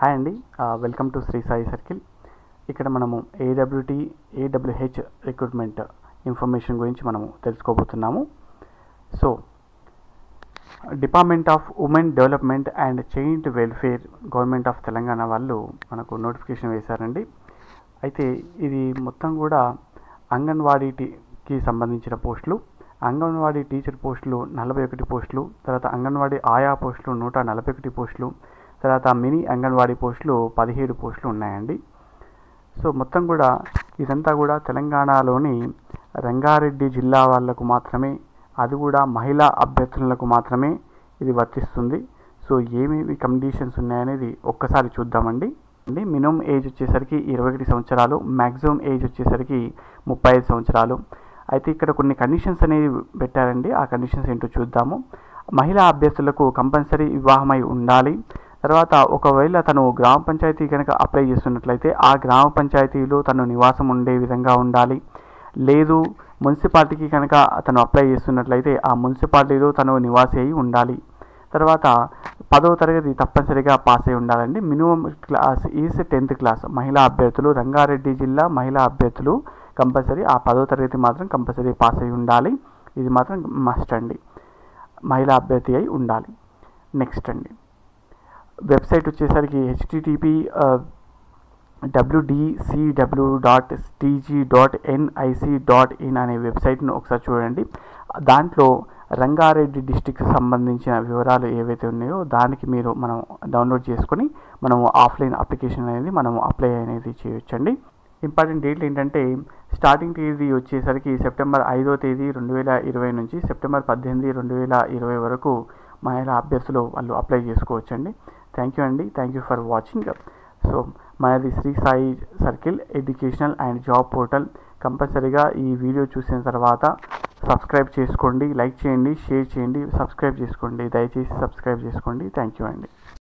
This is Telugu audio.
హాయ్ అండి welcome to Sri Sai circle ఇక్కడ మనము ఏడబ్ల్యూటీ ఏడబ్ల్యూహెచ్ రిక్రూట్మెంట్ ఇన్ఫర్మేషన్ గురించి మనము తెలుసుకోబోతున్నాము so department of women development and child welfare government of Telangana వాళ్ళు మనకు నోటిఫికేషన్ వేశారండి అయితే ఇది మొత్తం కూడా అంగన్వాడీకి సంబంధించిన పోస్టులు అంగన్వాడీ టీచర్ పోస్టులు నలభై ఒకటి పోస్టులు తర్వాత అంగన్వాడీ ఆయా పోస్టులు నూట నలభై ఒకటి పోస్టులు తర్వాత మినీ అంగన్వాడీ పోస్టులు పదిహేడు పోస్టులు ఉన్నాయండి సో మొత్తం కూడా ఇదంతా కూడా తెలంగాణలోని రంగారెడ్డి జిల్లా వాళ్ళకు మాత్రమే అది కూడా మహిళా అభ్యర్థులకు మాత్రమే ఇది వర్తిస్తుంది సో ఏమేమి కండిషన్స్ ఉన్నాయనేది ఒక్కసారి చూద్దామండి అండి మినిమం ఏజ్ వచ్చేసరికి ఇరవై ఒకటి సంవత్సరాలు మ్యాక్సిమం ఏజ్ వచ్చేసరికి ముప్పై ఐదు సంవత్సరాలు అయితే ఇక్కడ కొన్ని కండిషన్స్ అనేవి పెట్టారండి ఆ కండిషన్స్ ఏంటో చూద్దాము మహిళా అభ్యర్థులకు కంపల్సరీ వివాహమై ఉండాలి తర్వాత ఒకవేళ తను గ్రామ పంచాయతీ కనుక అప్లై చేస్తున్నట్లయితే ఆ గ్రామ పంచాయతీలో తను నివాసం ఉండే విధంగా ఉండాలి లేదు మున్సిపాలిటీకి కనుక తను అప్లై చేస్తున్నట్లయితే ఆ మున్సిపాలిటీలో తను నివాసి అయి ఉండాలి తర్వాత పదవ తరగతి తప్పనిసరిగా పాస్ అయి ఉండాలండి minimum class is tenth class మహిళా అభ్యర్థులు రంగారెడ్డి జిల్లా మహిళా అభ్యర్థులు కంపల్సరీ ఆ పదవ తరగతి మాత్రం కంపల్సరీ పాస్ అయి ఉండాలి ఇది మాత్రం మస్ట్ అండి మహిళా అభ్యర్థి అయి ఉండాలి నెక్స్ట్ అండి వెబ్సైట్ వచ్చేసరికి HTTP WDCW dot TG dot NIC dot in అనే వెబ్సైట్ను ఒకసారి చూడండి దాంట్లో రంగారెడ్డి డిస్టిక్కి సంబంధించిన వివరాలు ఏవైతే ఉన్నాయో దానికి మీరు మనం డౌన్లోడ్ చేసుకొని మనము ఆఫ్లైన్ అప్లికేషన్ అనేది మనము అప్లై అనేది చేయొచ్చండి ఇంపార్టెంట్ డేట్లు ఏంటంటే స్టార్టింగ్ తేదీ వచ్చేసరికి సెప్టెంబర్ ఐదో తేదీ రెండు వేల ఇరవై నుంచి సెప్టెంబర్ పద్దెనిమిది రెండు వేల ఇరవై వరకు మహిళా అభ్యర్థులు వాళ్ళు అప్లై చేసుకోవచ్చండి థ్యాంక్ యూ అండి thank you for watching so మనది Sri Sai circle educational and job portal కంపల్సరీగా ఈ వీడియో చూసిన తర్వాత సబ్స్క్రైబ్ చేసుకోండి లైక్ చేయండి షేర్ చేయండి సబ్స్క్రైబ్ చేసుకోండి దయచేసి సబ్స్క్రైబ్ చేసుకోండి థ్యాంక్ యూ అండి